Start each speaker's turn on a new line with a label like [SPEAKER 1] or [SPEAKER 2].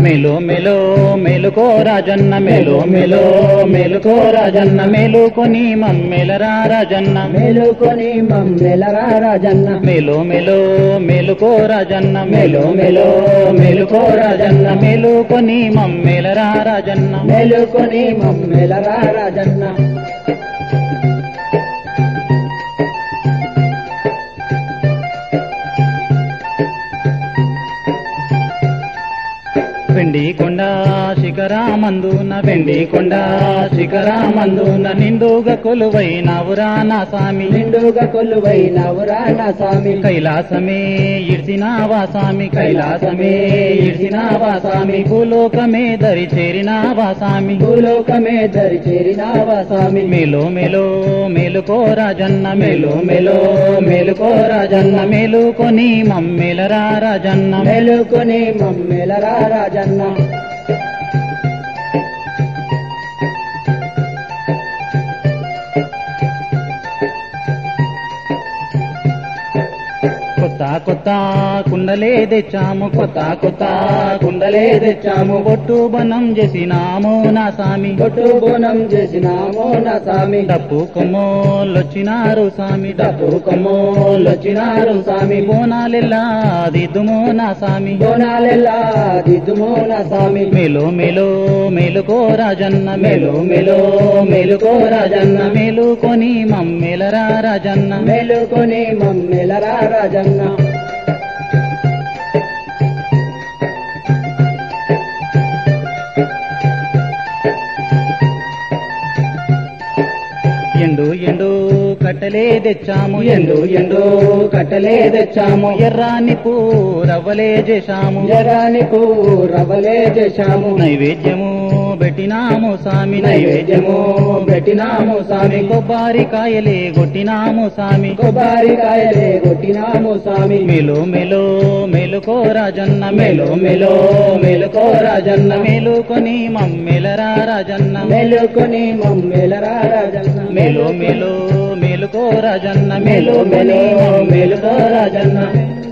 [SPEAKER 1] మేలు మెలో మేలుకో రాజన్న మేలు మెలో మేలుకో రాజన్న మేలుకొని మమ్మెలరా రాజన్న
[SPEAKER 2] మేలుకొని మమ్మెలరా రాజన్న
[SPEAKER 1] మేలు మెలో మేలుకో రాజన్న మేలు మెలో మేలుకో రాజన్న మేలుకొని మమ్మెలరా రాజన్న
[SPEAKER 2] మేలుకొని మమ్మెలరా రాజన్న
[SPEAKER 1] వెండి కొండ శిఖరామందున వెండి కొండ శిఖరామందున నిండుగా కొలువైనవురా నా స్వామి
[SPEAKER 2] నిండుగా కొలువైనవురా నా స్వామి
[SPEAKER 1] కైలాసమే ఇడ్చినావా స్వామి కైలాసమే ఇడ్చినావా స్వామి భూలోకమే దరి చేరినావా స్వామి
[SPEAKER 2] భూలోకమే దరి చేరినావా స్వామి
[SPEAKER 1] మేలో మేలో మేలుకో రాజన్న మేలో మేలో మేలుకో రాజన్న మేలుకొని మమ్మెలరా రాజన్న
[SPEAKER 2] మేలుకొని మమ్మెలరా రాజన్న
[SPEAKER 1] కొత్త కొత్త కుండలే తెచ్చాము కొత్త కొత్త కుండలే తెచ్చాము బొట్టు బనం చేసినాము నా స్వామి
[SPEAKER 2] కొట్టు బోనం చేసినామో నా స్వామి
[SPEAKER 1] డప్పు కొమ్మోళ్ళొచ్చినారు స్వామి డప్పు
[SPEAKER 2] డప్పు
[SPEAKER 1] కొమ్మోళ్ళొచ్చినారు స్వామి బోనాలెల్లా దిద్దుమో నా స్వామి
[SPEAKER 2] బోనాలెల్లా దిద్దుమో నా స్వామి
[SPEAKER 1] మేలో మేలో మేలుకో రాజన్న మేలో మేలో మేలుకో రాజన్న మేలుకొని మమ్మెలరా రాజన్న
[SPEAKER 2] మేలుకొని మమ్మెలరా రాజన్న
[SPEAKER 1] ఎండు ఎండు కట్టలే తెచ్చాము ఎండు ఎండు కట్టలే తెచ్చాము ఎర్రాని రవ్వలే చేశాము
[SPEAKER 2] జరానికు రవలే చేశాము
[SPEAKER 1] నైవేద్యము పెట్టినాము స్వామి నైవేద్యము పెట్టినాము స్వామి కొబ్బరికాయలే కొట్టినాము స్వామి
[SPEAKER 2] కొబ్బరికాయలే కొట్టినాము స్వామి
[SPEAKER 1] మేలో మేలో మేలుకో రాజన్న మేలో మేలో మేలుకో రాజన్న మేలుకొని మమ్మెలరా రాజన్న
[SPEAKER 2] మేలుకొని మమ్మెలరా రాజన్న
[SPEAKER 1] మేలో మేలో మేలుకో రాజన్న మేలో మేలో మేలుకో రాజన్న